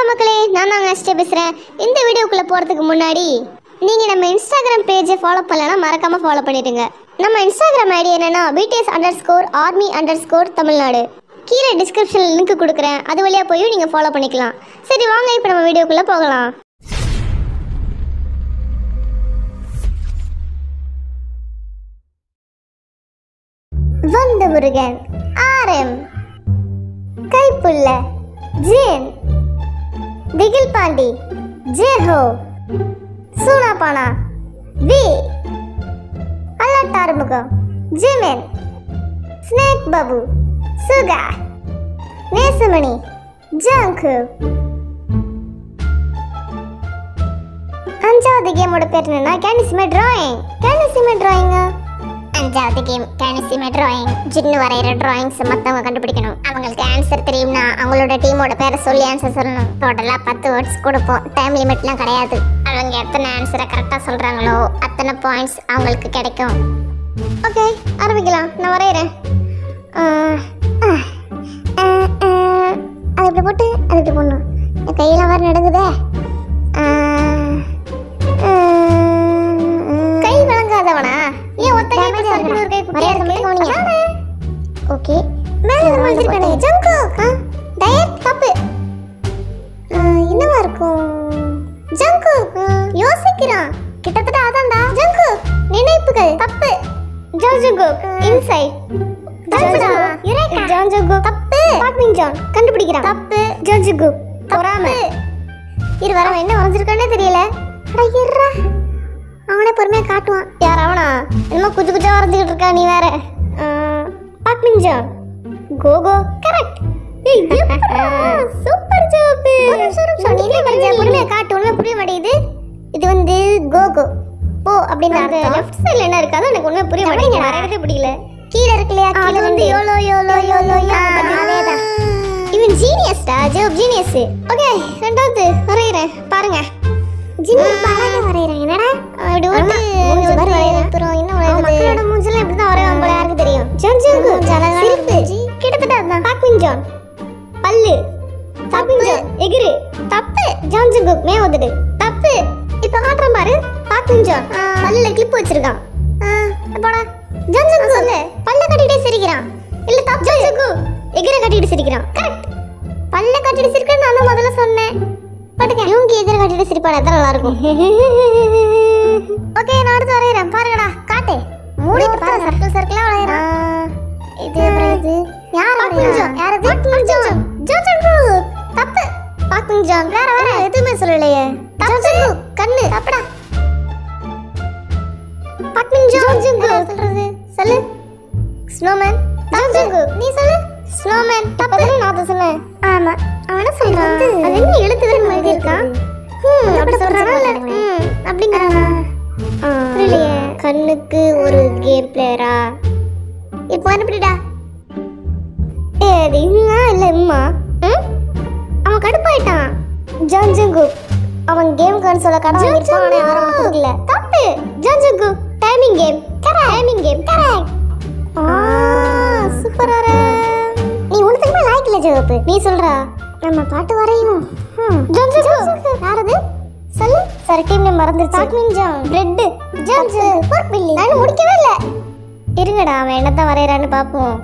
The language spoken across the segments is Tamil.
மக்களே நான் தான் நெக்ஸ்ட் பேசுகிறேன் இந்த வீடியோக்குள்ளே போகிறதுக்கு முன்னாடி நீங்கள் நம்ம இன்ஸ்டாகிராம் பேஜை ஃபாலோ பண்ணலன்னா மறக்காமல் ஃபாலோ பண்ணிடுங்க நம்ம இன்ஸ்டாகிராம் ஐடி என்னன்னா BTS underscore army underscore Tamil Nadu கீழே டிஸ்கிரிப்ஷனில் லிங்க் கொடுக்குறேன் அது வழியாக போய் நீங்கள் ஃபாலோ பண்ணிக்கலாம் சரி வாங்க இப்போ நம்ம வீடியோக்குள்ளே போகலாம் வந்த முருகன் ஆரம் Kaipulla Jin Thigil Pandi J Hope Soonapaana V அல்லாட்டாறுமுகம் Jimin snake Babu Suga Nesamani Jungkook அஞ்சாவது கேமோட பேர் என்னன்னா கேனிசிமே டிராயிங் கேனிசிமே டிராயிங்க அஞ்சாவது கேம் கேனிசிமே டிராயிங் ஜின்னு வரைகிற டிராயிங்ஸ் மற்றவங்க கண்டுபிடிக்கணும் அவங்களுக்கு ஆன்சர் தெரியும்னா அவங்களோட டீமோட பேரை சொல்லி ஆன்சர் சொல்லணும் டோட்டலாக பத்து வேர்ட்ஸ் கொடுப்போம் டைம் லிமிட்லாம் கிடையாது அவங்க எத்தனை ஆன்சரை கரெக்டாக சொல்கிறாங்களோ அத்தனை பாயிண்ட்ஸ் அவங்களுக்கு கிடைக்கும் ஓகே ஆரம்பிக்கலாம் நான் வரைகிறேன் அது இப்படி போட்டு அது இப்படி போடணும் என் கையெல்லாம் வேறு நடக்குதே கை விளங்காதவனா ஏன் ஒத்த கை பிடிச்சா இன்னொரு கை குட்டியா இருக்கு ஓகே மேல வந்திருக்கானே ஜங்கு டயட் தப்பு ஆ, என்னவா இருக்கும் ஜங்கு யோசிக்கிறான் கிட்டத்தட்ட அதான்டா ஜங்கு நினைப்புகள் தப்பு ஜோஜுகு இன்சைட் தப்புடா ஜோஜுகு தப்பு பாட்மின் ஜான் கண்டுபிடிக்கிறான் தப்பு ஜோஜுகு பொறாம இரு வரவன் என்ன வரைஞ்சிருக்கானே தெரியல அட இருடா அவனே பொறுமையா காட்டுவான் யார் அவனா என்னமோ குஜு குஜா வரைஞ்சிக்கிட்டு இருக்கா நீ வேற பாட்மின் ஜான் கோகோ கரெக்ட் சூப்பர் ஜாப் நீ என்ன வரைஞ்ச பொறுமையா காட்டு உண்மை புரிய மாட்டேங்குது இது வந்து கோகோ ஓ அப்படின்னு அந்த லெஃப்ட் சைடுல என்ன இருக்கு அதான் எனக்கு உண்மை புரிய மாட்டேங்குது வரையறதே பிடிக்கல கீழ இருக்கு இல்லையா கீழ வந்து யோலோ யோலோ யோலோ அதேதான் இவன் ஜீனியஸ்டா ஜோப் ஜீனியஸ் ஓகே ரெண்டாவது வரையறேன் பாருங்க ஜீனியஸ் அழகா வரையறேன் என்னடா அப்படி ஓட்டு மூஞ்சி வரையறேன் அப்புறம் என்ன வரையறது மக்களோட மூஞ்செல்லாம் இப்படி தான் வரைவாங்க போல யாருக்கு தெரியும் ஜான் ஜோகு சிரிப்பு கிட்டத்தட்ட அதான் பாக்வின் ஜான் பல்லு பாக்வின் ஜான் எகிரு தப்பு ஜான் ஜோகு மே வந்துடு தப்பு இப்ப காட்டுறேன் பாரு பாக்வின் ஜான் பல்லுல கிளிப் வச்சிருக்கான் போடா ஜான் ஜோகு சொல்லு பல்ல கட்டிட்டே சிரிக்கிறான் இல்ல தப்பு ஜான் ஜோகு எகிர கட்டிட்டு சிரிக்கிறான் கரெக்ட் பல்ல கட்டிட்டு சிரிக்கிறேன் நான் தான் முதல்ல சொன்னேன் பட்டுக்க இவங்க எதிர கட்டிட்டு சிரிப்பாடு அதான் நல்லா இருக்கும் ஓகே நான் அடுத்து வரையறேன் பாருங்கடா காட்டு மூடிட்டு பாரு சர்க்கிள் சர்க்கிளா வரையறேன் இது அப்புறம் இது யார் வரையா யார் இது ஜான் ஜான் ஜான் தப்பு பாக்குங் ஜான் வேற வேற எதுவுமே சொல்லலையே தப்பு கண்ணு தப்புடா பாக்குங் ஜான் ஜுங்கு சொல்றது சொல்லு ஸ்னோமேன் தப்பு நீ சொல்லு ஸ்னோமேன் தப்பு நான் தான் சொன்னேன் ஆமா அவன சொல்றான் அது என்ன எழுத்துக்கள் மாதிரி இருக்கான் ஹம் அப்படி சொல்றானா இல்ல ஹம் அப்படிங்கறானா புரியலையே கண்ணுக்கு ஒரு கேம் பிளேயரா இப்போ அனுப்பிடுடா ஏ அது இம்மா இல்ல இம்மா ம்? அவன் கடுப்பாயிட்டான் ஜான் ஜங்கு அவன் கேம் கன்சோல கடை வாங்கிருப்பான் ஆனா யாரும் அவனுக்கு கொடுக்கல தப்பு Jeon Jungkook timing game correct timing game correct super வர நீ உனக்குமே லாய்க் இல்ல ஜோப்பு நீ சொல்றா நம்ம பாட்டு வரையும் ஜான் ஜங்கு யாரது சொல்லு சாரி டீம் நேம் மறந்துருச்சு பாக்மின் ஜான் பிரெட் ஜான் ஜங்கு போர் பில்லி நான் முடிக்கவே இல்ல இருங்கடா அவன் என்னதான் வரையறான்னு பாப்போம்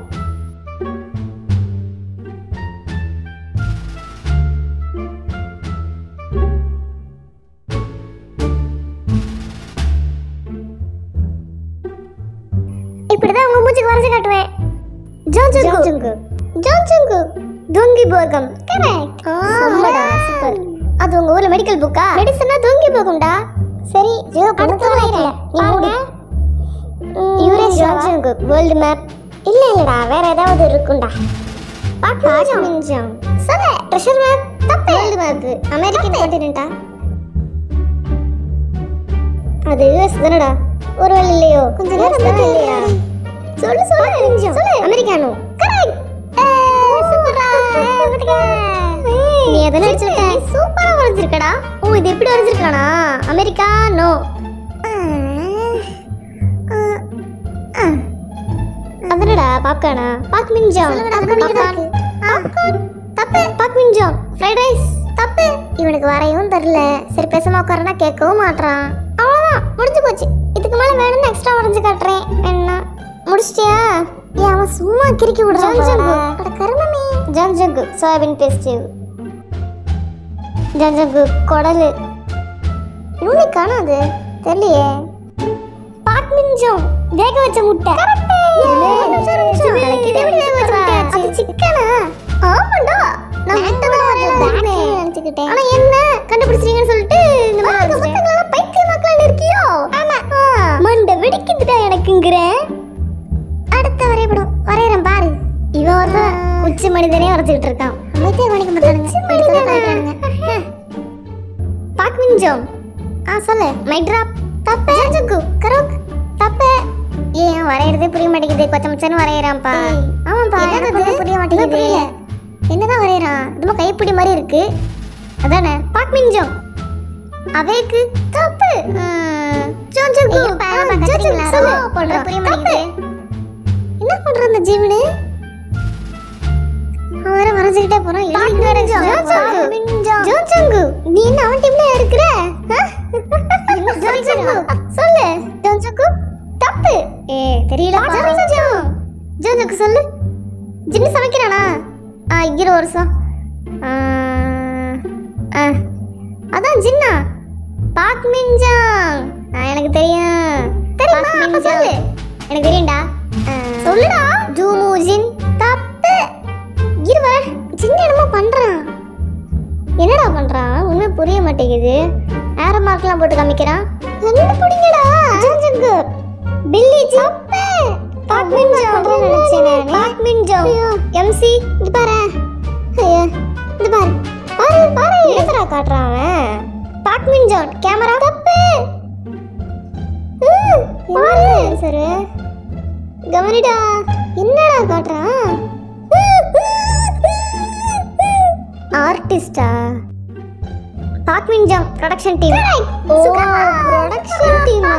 இப்படிதான் உங்க மூஞ்சிக்கு வரைஞ்சு காட்டுவேன் ஜான் ஜங்கு ஜான் ஜங்கு தொங்கி போகம் கரெக்ட் சம்மடா சூப்பர் அது உங்க ஊர்ல மெடிக்கல் புக்கா மெடிசனா தொங்கி போகும்டா சரி ஜோ அடுத்து வரையறேன் நீ மூடு யூரேஸ் ஜான் ஜங்கு வேர்ல்ட் மேப் இல்ல இல்லடா வேற ஏதாவது இருக்கும்டா பாக்கிஜாம் சொல்ல ட்ரெஷர் மேப் தப்பு வேர்ல்ட் மேப் அமெரிக்கன் கான்டினென்ட்டா அது யுஎஸ் தானடா ஒரு வேளை இல்லையோ கொஞ்சம் நேரம் தானே இல்லையா சொல்லு சொல்லு சொல்லு அமெரிக்கானோ கரெக்ட் சூப்பரா நீ அதெல்லாம் அடிச்சுட்ட சூப்பரா வரைஞ்சிருக்கடா ஓ இது எப்படி வரைஞ்சிருக்கானா அமெரிக்கா நோ அதனடா பாப்கார்னா பாக் மின்ஜாம் பாப்கார்ன் தப்பு பாக் மின்ஜாம் ஃப்ரைட் ரைஸ் தப்பு இவனுக்கு வரையவும் தெரில சரி பேசாம உட்காரனா கேட்கவும் மாட்றான் அவ்வளோதான் முடிஞ்சு போச்சு இதுக்கு மேலே வேணும்னு எக்ஸ்ட்ரா வரைஞ்சு காட்டுறேன் என்ன முடிச்சிட்டியா ஏன் அவன் சும்மா கிறுக்கி விடுறான் ஜங்கு அட கருமமே ஜங்கு சோயாபீன் பேஸ்ட் ஜங்கு குடலு நூலி காணாது தெரியலையே பாட்மிஞ்சம் வேக வச்ச முட்டை அது சிக்கனா ஆமாண்டா நான் முட்டை தான் வரையலாம் நினைச்சுக்கிட்டேன் ஆனா என்ன கண்டுபிடிச்சிட்டீங்கன்னு சொல்லிட்டு இந்த மாதிரி புத்தகங்கள பைத்திய மக்கள் இருக்கியோ ஆமா மண்டை வெடிக்குதுடா எனக்குங்கிறேன் அடுத்த வரைபடம் வரையறேன் பாரு இவன் ஒரு உச்சி மனிதனே வரைச்சிட்டு இருக்கான் அமைதியா கவனிக்க மாட்டானுங்க பாக்மிஞ்சம் ஆ சொல்லு மை டிராப் தப்பே ஜங்கு கரோக் தப்பே ஏன் வரையறதே புரிய மாட்டேங்குது கொச்சமச்சன்னு வரையறான்ப்பா ஆமாப்பா எனக்கு புரிய மாட்டேங்குது என்னதான் வரையறான் இதுமா கைப்பிடி மாதிரி இருக்கு அதானே பாக்மிஞ்சம் அவேக்கு தப்பு ஜோஜகு ஜோஜகு சொல்லு போடுற புரிய மாட்டேங்குது என்ன பண்ற அந்த ஜீவனு அவன் வேற வரைஞ்சுக்கிட்டே போறான் எழுதிட்டு வேற ஜோஜங்கு நீ என்ன அவன் டீம்ல இருக்கிற ஜோஜங்கு சொல்லு ஜோஜங்கு தப்பு ஏ தெரியல ஜோஜங்கு சொல்லு ஜின்னு சமைக்கிறானா ஆ இரு ஒரு வருஷம் ஆ, ஆ, அதான் ஜின்னா பாக் மிஞ்சாங் ஆ, எனக்கு தெரியும் தெரியுமா அப்ப சொல்லு எனக்கு தெரியும்டா ஆ, சொல்லுடா ஜூமு ஜின் தப்பு இருவ சின்ன என்னமோ பண்றான் என்னடா பண்றான் உண்மை புரிய மாட்டேங்குது ஏற மார்க்லாம் போட்டு காமிக்கிறான் என்ன புடிங்கடா ஜஞ்சங்கு பில்லி ஜப்பே பாக்மின்ஜம் நினைச்சேன் பாக்மின்ஜம் எம்சி இது பாரு ஐயா இது பாரு பாரு பாரு என்னடா காட்டுறான் அவன் பாக்மின்ஜம் கேமரா தப்பு ம், பாரு சரி கவனிடா என்னடா காட்டுறான் ஆர்டிஸ்டா பாக்மின்ஜம் ப்ரொடக்ஷன் டீம் ஓ ப்ரொடக்ஷன் டீமா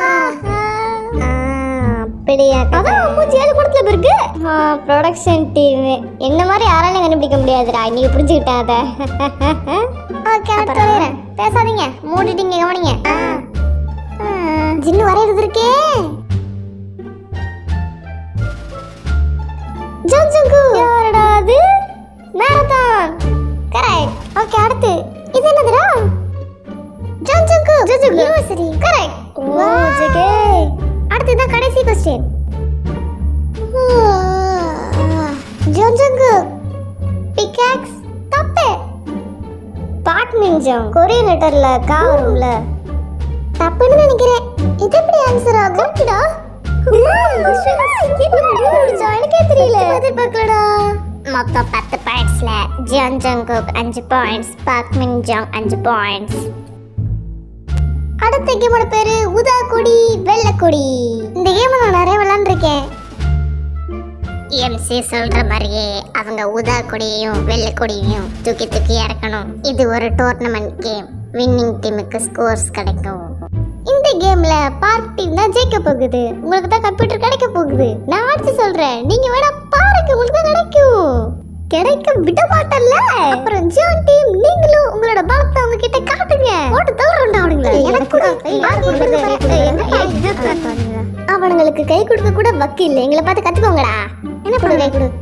அப்படியா அதான் மூஞ்சி ஏழு படத்துல இருக்கு ப்ரொடக்ஷன் டீம் என்ன மாதிரி யாராலையும் கண்டுபிடிக்க முடியாதுடா நீங்க புரிஞ்சுக்கிட்டா அதை ஓகே சொல்லிடுறேன் பேசாதீங்க மூடிட்டீங்க கவனிங்க ஜின்னு வரையறது இருக்கே ஜோஜுகு யாரடா அது மேரத்தான் கரெக்ட் ஓகே அடுத்து இது என்னதுடா ஜோஜுகு ஜோஜுகு யூனிவர்சிட்டி கரெக்ட் ஓ ஜெகே அடுத்து தான் கடைசி क्वेश्चन ஜோஜுகு பிகாக்ஸ் தப்பு பாட் மிஞ்சம் கொரியன் லெட்டர்ல கா வரும்ல தப்புன்னு நினைக்கிறேன் இது எப்படி ஆன்சர் ஆகும் கிடா எனக்கே தெரியல எதிர்பார்க்கலடா மொத்தம் பத்து பாயிண்ட்ஸ்ல ஜியான் ஜங்குக் அஞ்சு பாயிண்ட்ஸ் பாக் மின்ஜாங் அஞ்சு பாயிண்ட்ஸ் அடுத்த கேமோட பேரு உதா கொடி வெள்ளை கொடி இந்த கேம் நான் நிறைய விளாண்டுருக்கேன் எம்சி சொல்ற மாதிரியே அவங்க ஊதா கொடியையும் வெள்ளை கொடியையும் தூக்கி தூக்கி இறக்கணும் இது ஒரு டோர்னமெண்ட் கேம் வின்னிங் டீமுக்கு ஸ்கோர்ஸ் கிடைக்கும் இந்த கேம்ல பார்க் டீம் தான் ஜெயிக்க போகுது உங்களுக்கு தான் கம்ப்யூட்டர் கிடைக்க போகுது நான் அடிச்சு சொல்றேன் நீங்க வேணா பாருங்க உங்களுக்கு தான் கிடைக்கும் கிடைக்க விட மாட்டல்ல அப்புறம் ஜியான் டீம் நீங்களும் உங்களோட பலத்தை அவங்க கிட்ட காட்டுங்க போட்டு தள்ளுறோம்டா அவனுங்கள எனக்கு அவனுங்களுக்கு கை கொடுக்க கூட வக்கு இல்ல எங்களை பார்த்து கத்துக்கோங்கடா என்ன கொடு கை கொடு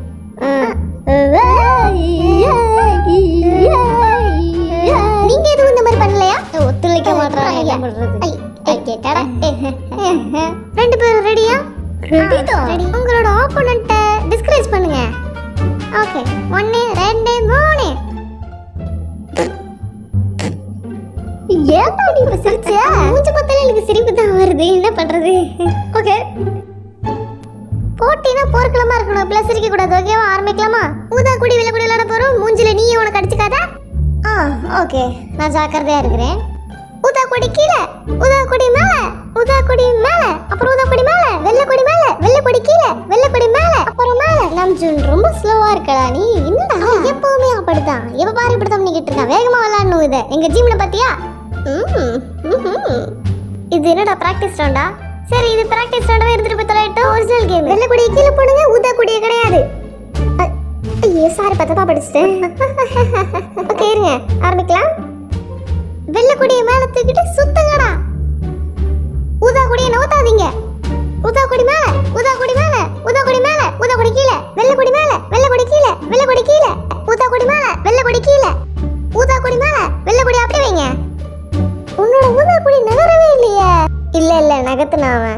நீங்க எதுவும் இந்த மாதிரி பண்ணலையா ஒத்துழைக்க மாட்டாங்க என்ன பண்றது கேட்டாடா ரெண்டு பேரும் ரெடியா ரெடி தான் உங்களோட ஆப்போனண்ட்டை டிஸ்கரேஜ் பண்ணுங்க ஓகே ஒன்னு ரெண்டு மூணு ஏன்டா நீ இப்ப சிரிச்ச மூஞ்ச பார்த்தாலே எனக்கு சிரிப்பு தான் வருது என்ன பண்றது ஓகே போட்டினா போர்க்களமா இருக்கணும் இப்பெல்லாம் சிரிக்க கூடாது ஓகேவா ஆரம்பிக்கலாமா ஊதா குடி விலை குடி விளையாட போறோம் மூஞ்சில நீ உனக்கு அடிச்சுக்காத ஆ ஓகே நான் ஜாக்கிரதையா இருக்கிறேன் ஊதா கொடி கீழே ஊதா கொடி மேல ஊதா கொடி மேல அப்புறம் ஊதா கொடி மேல வெள்ளை கொடி மேல வெள்ளை கொடி கீழே வெள்ளை கொடி மேல அப்புறம் மேல நம்ஜுன் ரொம்ப ஸ்லோவா இருக்கடா நீ என்னடா எப்பவுமே அப்படிதான் எப்ப பாரு இப்படிதான் பண்ணிக்கிட்டு இருக்கான் வேகமா விளையாடணும் இதை எங்க ஜீவனை பாத்தியா ம், ம்ஹும். இது என்னடா பிராக்டிஸ் ரவுண்டா சரி இது பிராக்டிஸ் ரவுண்டாவே எடுத்துட்டு போய் தொலைட்டோம் ஒரிஜினல் கேம் வெள்ளை கொடியை கீழே போடுங்க ஊதா கொடியே கிடையாது அ- ஐயோ சாரி பத்தப்பா படிச்சிட்டேன் ஓகே இருங்க ஆரம்பிக்கலாம் வெள்ளக்குடிய மேல தூக்கிட்டு சுத்துங்கடா ஊதாக்குடிய நவுத்தாதீங்க ஊதாக்குடி மேல ஊதாக்குடி மேல ஊதாக்குடி மேல ஊதாக்குடி கீழே வெள்ளக்குடி மேல வெள்ளக்குடி கீழே வெள்ளக்குடி கீழே ஊதாக்குடி மேல வெள்ளக்குடி கீழே ஊதாக்குடி மேல வெள்ளக்குடி அப்படி வைங்க உன்னோட ஊதாக்குடி நகரவே இல்லையே இல்ல இல்ல நகத்துனா அவன்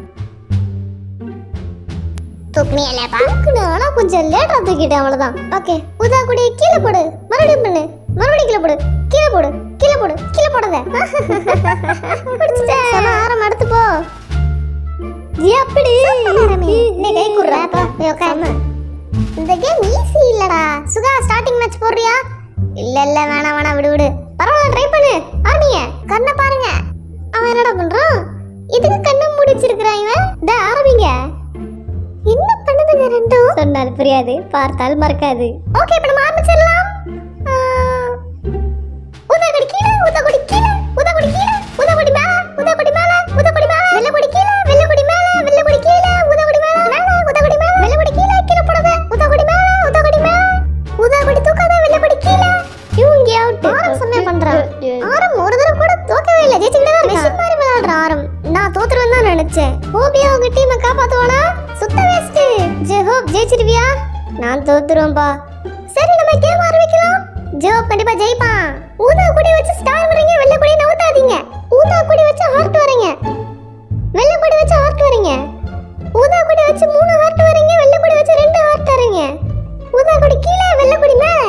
தூக்குனியலப்பா தூக்குன ஆனா கொஞ்சம் லேட்டா தூக்கிட்டேன் அவ்வளவுதான் ஓகே ஊதாக்குடி கீழே போடு மறுபடியும் பண்ணு மறுபடியும் கீழே போடு கீழே போடு கீழே போடு கீழே போடாத பிடிச்சிட்டேன் ஆரம் அடுத்து போ எப்படி நீ கை குடுறா போ போய் உட்காரு இந்த கேம் ஈஸி இல்லடா சுகா ஸ்டார்டிங் மேட்ச் போடுறியா இல்ல இல்ல வேணாம் வேணாம் விடு விடு பரவாயில்ல ட்ரை பண்ணு ஆரம்பிங்க கண்ணை பாருங்க அவன் என்னடா பண்றான் இதுக்கு கண்ணை முடிச்சிருக்கிறான் இவன் டே ஆரம்பிங்க என்ன பண்ணுதுங்க ரெண்டும் சொன்னால் புரியாது பார்த்தால் மறக்காது ஓகே இப்ப நம்ம ஆரம்பிச்சிடலாம் ஆ, உதகுடி கீழே உதகுடி கீழே உதகுடி கீழே உதகுடி மேல உதகுடி மேல உதகுடி மேல வெள்ளக்குடி கீழே வெள்ளக்குடி மேல வெள்ளக்குடி கீழே உதகுடி மேல மேல உதகுடி மேல வெள்ளக்குடி கீழே கீழே போடாத உதகுடி மேல உதகுடி மேல உதகுடி தூக்காத வெள்ளக்குடி கீழே இவங்க அவுட் ஆரம் செம்மையா பண்றான் ஆரம் ஒரு தடவை கூட தோக்கவே இல்ல ஜெயிச்சுக்கிட்டே தான் இருக்கான் மாதிரி விளையாடுற ஆரம் நான் தோத்துருவேன் தான் நினைச்சேன் ஓபியா உங்க டீமை காப்பாத்துவானா சுத்த வேஸ்ட் ஜெஹோப் ஜெயிச்சிருவியா நான் தோத்துருவேன்பா சரி நம்ம கேம் ஆரம்பிக்கலாம் ஜெஹோப் கண்டிப்பா ஜெயிப்பான் ஊதா குடி வச்சு ஸ்டார் வரீங்க வெள்ளை குடி நவுத்தாதீங்க ஊதா குடி வச்சு ஹார்ட் வரீங்க வெள்ளை குடி வச்சு ஹார்ட் வரீங்க ஊதா குடி வச்சு மூணு ஹார்ட் வரீங்க வெள்ளை குடி வச்சு ரெண்டு ஹார்ட் வரீங்க ஊதா குடி கீழே வெள்ளை குடி மேல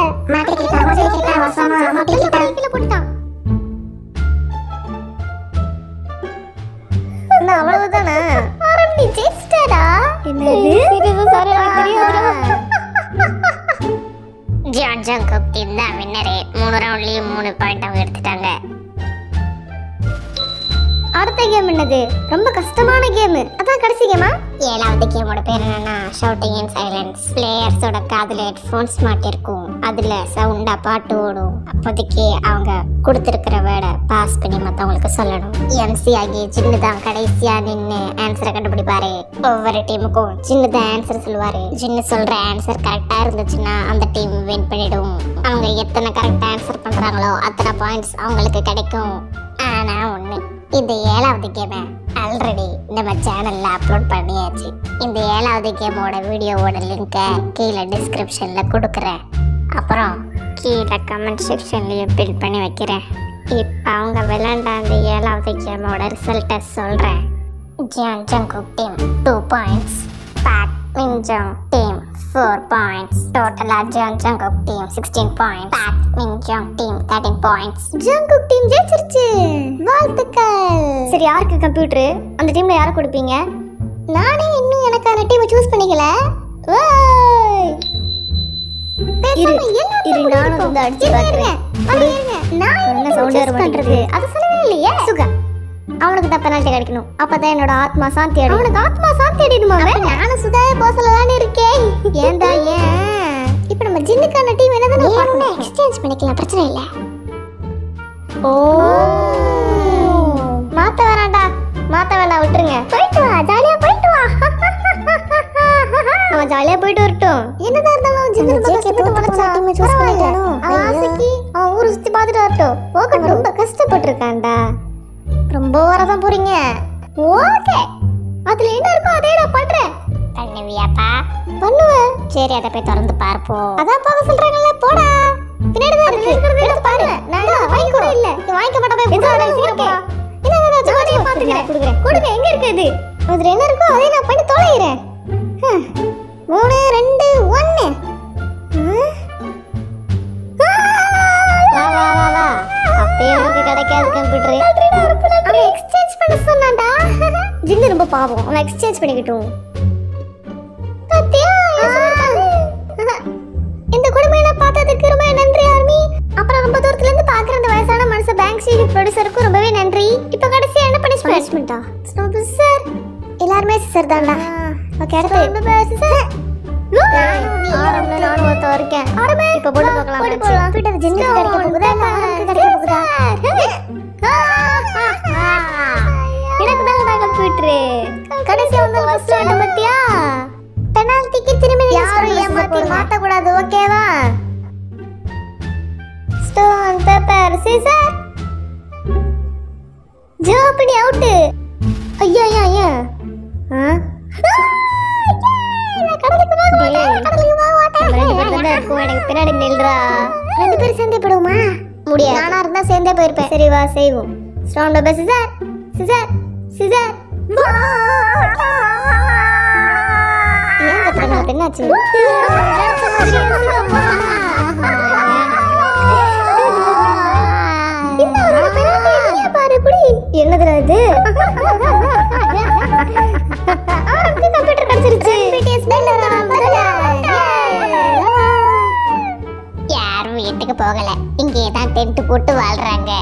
கீழே போட்டுட்டான் என்ன அவ்வளவுதானா ஆரம்பி ஜெயிச்சிட்டாடா என்னது சீரியஸா சாரி எனக்கு ஜான் ஜங்கப் டீம் தான் வின்னரே மூணு ரவுண்ட்லயும் மூணு பாயிண்ட் அவங்க எடுத்துட்டாங்க அடுத்த கேம் என்னது ரொம்ப கஷ்டமான கேம் அதான் கடைசி கேமா ஏழாவது கேமோட பேர் என்னன்னா ஷவுட்டிங் இன் சைலன்ஸ் பிளேயர்ஸோட காதுல ஹெட்ஃபோன்ஸ் மாட்டிருக்கும் அதுல சவுண்டா பாட்டு ஓடும் அப்போதைக்கு அவங்க கொடுத்துருக்கிற வேர்டை பாஸ் பண்ணி மத்தவங்களுக்கு சொல்லணும் எம்சி ஆகி சின்ன தான் கடைசியா நின்னு ஆன்சரை கண்டுபிடிப்பாரு ஒவ்வொரு டீமுக்கும் சின்ன தான் ஆன்சர் சொல்லுவாரு சின்ன சொல்ற ஆன்சர் கரெக்டா இருந்துச்சுன்னா அந்த டீம் வின் பண்ணிடும் அவங்க எத்தனை கரெக்ட் ஆன்சர் பண்றாங்களோ அத்தனை பாயிண்ட்ஸ் அவங்களுக்கு கிடைக்கும் ஆனா ஒண்ணு இந்த ஏழாவது கேமை ஆல்ரெடி நம்ம சேனல்ல அப்லோட் பண்ணியாச்சு இந்த ஏழாவது கேமோட வீடியோவோட லிங்கை கீழே டிஸ்கிரிப்ஷன்ல கொடுக்குறேன் அப்புறம் கீழே கமெண்ட் செக்ஷன்லயும் பின் பண்ணி வைக்கிறேன் இப்போ அவங்க விளையாண்ட அந்த ஏழாவது கேமோட ரிசல்ட்டை சொல்கிறேன் Jeon Jungkook team two points பேக் மின்ஜங் டீம் ஃபோர் பாயிண்ட்ஸ் டோட்டலாக Jeon Jungkook team sixteen points பேக் மின்ஜங் team thirteen points Jungkook team ஜெயிச்சிருச்சு வாழ்த்துக்கள் சரி யாருக்கு கம்ப்யூட்டர் அந்த டீம்ல யாரை கொடுப்பீங்க நானே இன்னும் எனக்கான டீமை சூஸ் பண்ணிக்கல ஓய் இரு இரு நானும் வந்து அடிச்சு பாக்குறேன் நான் என்ன சவுண்ட் வர மாட்டேங்குது அது சொல்லவே இல்லையே சுகா அவனுக்கு தான் பெனால்ட்டி கிடைக்கணும் அப்பதான் என்னோட ஆத்மா சாந்தி அடையும் அவனுக்கு ஆத்மா சாந்தி அடையணுமா நானும் சுகாவே போக சொல்லலாம்னு இருக்கேன் ஏன்டா ஏன் இப்போ நம்ம ஜின்னுக்கான டீம் என்னதான் பார்க்கணும் எக்ஸ்சேஞ்ச் பண்ணிக்கலாம் பிரச்சனை இல்லை ஓ மாத்த வேணாம்டா மாத்த வேணாம் விட்டுருங்க போயிட்டு வா ஜாலியா போயிட்டு வா அவன் ஜாலியா போயிட்டு வரட்டும் என்னதான் இருந்தாலும் ஜின்னு ரொம்ப கஷ்டப்பட்டு வளர்ச்சான் பரவாயில்ல அவன் ஆசைக்கு அவன் ஊரை சுத்தி பார்த்துட்டு வரட்டும் போகட்டும் ரொம்ப கஷ்டப்பட்டிருக்கான்டா ரொம்ப வரதான் போறீங்க ஓகே அதுல என்ன இருக்கோ அதே நான் பண்றேன் பண்ணுவியாப்பா பண்ணுவேன் சரி அதை போய் திறந்து பார்ப்போம் அதான் போக சொல்றாங்கல்ல போடா பின்னாடி தான் இருக்கு எடுத்து பாரு நான் வாங்கி கூட இல்ல நீ வாங்கிக்க மாட்டா போய் புடிச்சா சீக்கிரம் போடா இல்ல இல்ல நான் ஜாலியா பாத்துக்கிறேன் கொடுக்குறேன் கொடுங்க எங்க இருக்கு இது அதுல என்ன இருக்கோ அதை நான் பண்ணி தொலைகிறேன் ஹம். மூணு ரெண்டு ஒன்னு வா வா வா வா அப்பயே உனக்கு கிடைக்காது கம்ப்யூட்டர் அவன் எக்ஸ்சேஞ்ச் பண்ண சொன்னான்டா ஜின்னு ரொம்ப பாவம் அவன் எக்ஸ்சேஞ்ச் பண்ணிக்கிட்டும் பாத்தியா இந்த கொடுமையில பார்த்ததுக்கு ரொம்ப நன்றி ஆர்மி அப்புறம் ரொம்ப தூரத்துல இருந்து பாக்குற அந்த வயசான மனுஷ பேங்க் சீவி ப்ரொடியூசருக்கும் ரொம்பவே நன்றி இப்போ கடைசியா என்ன பனிஷ்மெண்ட்டா ஸ்னோபு சார் எல்லாருமே சிசர் தான்டா ஓகே அடுத்து சிசர் ஆரம்பல நானும் ஒருத்த இருக்கேன் ஆரம்பே இப்போ போட்டு பார்க்கலாம் போட்டு போலாம் பீட்டர் ஜென்னி கிடைக்க போகுதா இல்ல ஆரம்புக்கு கிடைக்க போகுதா எனக்கு தான் கம்ப்யூட்டர் கடைசியா வந்து ஃபர்ஸ்ட் வந்து பத்தியா பெனால்டிக்கு திரும்பி யாரும் ஏமாத்தி மாத்த கூடாது ஓகேவா ஸ்டோன் பேப்பர் சீசர் ஜோ அப்படி அவுட்டு ஐயா ஐயா ஐயா ஆ பின்னாடி நில்றா ரெண்டு பேரும் சேர்ந்தே போடுவோமா முடியாது நானா இருந்தா சேர்ந்தே போயிருப்பேன் சரி வா செய்வோம் strong double scissor scissor scissor ஏன் கத்துறாங்க என்னாச்சு என்னதுடா இது கம்ப்யூட்டர் கிடைச்சிருச்சு யாரும் வீட்டுக்கு போகல இங்கே தான் டென்ட் போட்டு வாழ்றாங்க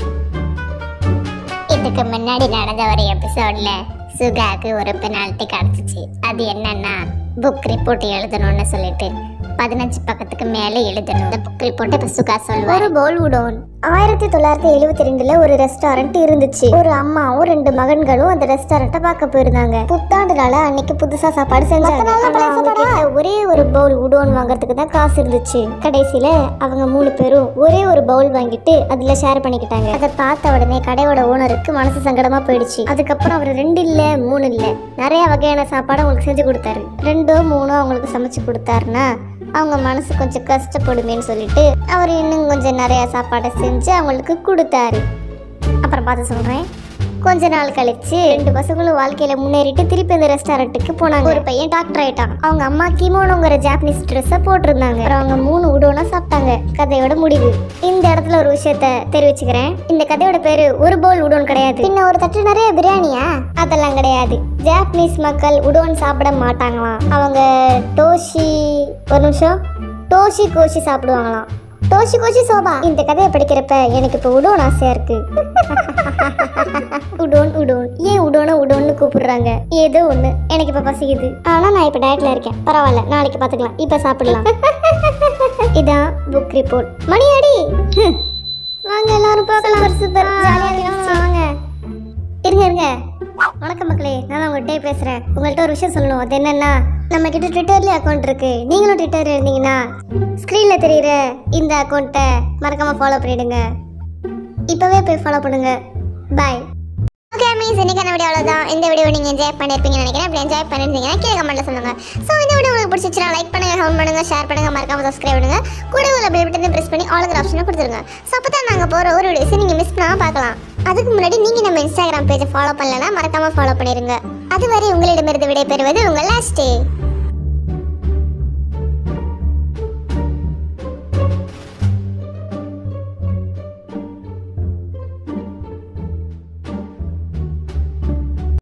இதுக்கு முன்னாடி நடந்த ஒரு எபிசோட்ல சுகாக்கு ஒரு பெனால்ட்டி கிடைச்சிச்சு அது என்னன்னா புக் ரிப்போர்ட் எழுதணும்னு சொல்லிட்டு பதினஞ்சு பக்கத்துக்கு மேலே எழுதணும் இந்த புக் ரிப்போர்ட் இப்ப சுகா சொல்லுவாரு ஒரு பவுல் உடோன் ஆயிரத்தி தொள்ளாயிரத்தி எழுபத்தி ரெண்டுல ஒரு ரெஸ்டாரண்ட் இருந்துச்சு ஒரு அம்மாவும் ரெண்டு மகன்களும் அந்த ரெஸ்டாரண்ட்டை பார்க்க போயிருந்தாங்க புத்தாண்டுனால அன்னைக்கு புதுசா சாப்பாடு செஞ்சாங்க ஆனா அவங்க கிட்ட ஒரே ஒரு பவுல் உடோன் வாங்குறதுக்கு தான் காசு இருந்துச்சு கடைசியில அவங்க மூணு பேரும் ஒரே ஒரு பவுல் வாங்கிட்டு அதுல ஷேர் பண்ணிக்கிட்டாங்க அதை பார்த்த உடனே கடையோட ஓனருக்கு மனசு சங்கடமா போயிடுச்சு அதுக்கப்புறம் அவர் ரெண்டு இல்ல மூணு இல்ல நிறைய வகையான சாப்பாடு அவங்களுக்கு செஞ்சு கொடுத்தாரு ரெண்டோ மூணோ அவங்களுக்கு சமைச்சு கொடுத்தாருன்னா அவங்க மனசு கொஞ்சம் கஷ்டப்படுமேன்னு சொல்லிட்டு அவர் இன்னும் கொஞ்சம் நிறைய சாப்பாடை செஞ்சு அவங்களுக்கு கொடுத்தாரு அப்புறம் பார்த்து சொல்றேன் கொஞ்ச நாள் கழிச்சு ரெண்டு பசங்களும் வாழ்க்கையில முன்னேறிட்டு திருப்பி அந்த ரெஸ்டாரண்ட்டுக்கு போனாங்க ஒரு பையன் டாக்டர் ஆயிட்டான் அவங்க அம்மா கிமோனோங்கிற ஜாப்பனீஸ் ட்ரெஸ்ஸை போட்டிருந்தாங்க அப்புறம் அவங்க மூணு உடோனா சாப்பிட்டாங்க கதையோட முடிவு இந்த இடத்துல ஒரு விஷயத்த தெரிவிச்சுக்கிறேன் இந்த கதையோட பேரு ஒரு பவுல் உடோன் கிடையாது பின்ன ஒரு தட்டு நிறைய பிரியாணியா அதெல்லாம் கிடையாது ஜாப்பனீஸ் மக்கள் உடோன் சாப்பிட மாட்டாங்களாம் அவங்க டோஷி ஒரு நிமிஷம் டோஷி கோஷி சாப்பிடுவாங்களாம் டோஷி கோஷி சோபா இந்த கதையை படிக்கிறப்ப எனக்கு இப்போ உடோன் ஆசையா இருக்கு உடோன் உடோன் ஏன் உடோன உடோன்னு கூப்பிடுறாங்க ஏதோ ஒண்ணு எனக்கு இப்ப பசிக்குது ஆனா நான் இப்ப டயட்ல இருக்கேன் பரவாயில்ல நாளைக்கு பாத்துக்கலாம் இப்ப சாப்பிடலாம் இதான் புக் ரிப்போர்ட் மணி அடி ஹம். வாங்க எல்லாரும் பார்க்கலாம் சூப்பர் ஜாலியா வாங்க இருங்க இருங்க வணக்கம் மக்களே நான் உங்கள்கிட்ட பேசுறேன் உங்கள்கிட்ட ஒரு விஷயம் சொல்லணும் அது என்னன்னா நம்ம கிட்ட ட்விட்டர்லயே அக்கௌண்ட் இருக்கு நீங்களும் ட்விட்டர் இருந்தீங்கன்னா ஸ்க்ரீன்ல தெரியுற இந்த அக்கௌண்ட்டை மறக்காம ஃபாலோ பண்ணிடுங்க இப்பவே போய் ஃபாலோ பண்ணுங்க பாய் ஓகே மீன்ஸ் இன்னைக்கான வீடியோ அவ்வளோதான் இந்த வீடியோ நீங்கள் என்ஜாய் பண்ணியிருப்பீங்கன்னு நினைக்கிறேன் அப்படி என்ஜாய் பண்ணியிருந்தீங்கன்னா கீழே கமெண்ட்ல சொல்லுங்க ஸோ இந்த வீடியோ உங்களுக்கு பிடிச்சிச்சுன்னா லைக் பண்ணுங்க கமெண்ட் பண்ணுங்க ஷேர் பண்ணுங்க மறக்காம சப்ஸ்கிரைப் பண்ணுங்க கூட உள்ள பெல் பட்டனை பிரஸ் பண்ணி ஆளுங்கிற ஆப்ஷனை கொடுத்துருங்க ஸோ அப்போ தான் நாங்கள் போகிற ஒரு வீடியோஸை நீங்கள் மிஸ் பண்ணாமல் பார்க்கலாம் அதுக்கு முன்னாடி நீங்கள் நம்ம இன்ஸ்டாகிராம் பேஜை ஃபாலோ பண்ணலன்னா மறக்காம ஃபாலோ பண்ணிருங்க அதுவரை உங்களிடமிருந்து விடைபெறுவது உங்கள் லாஸ்ட் டே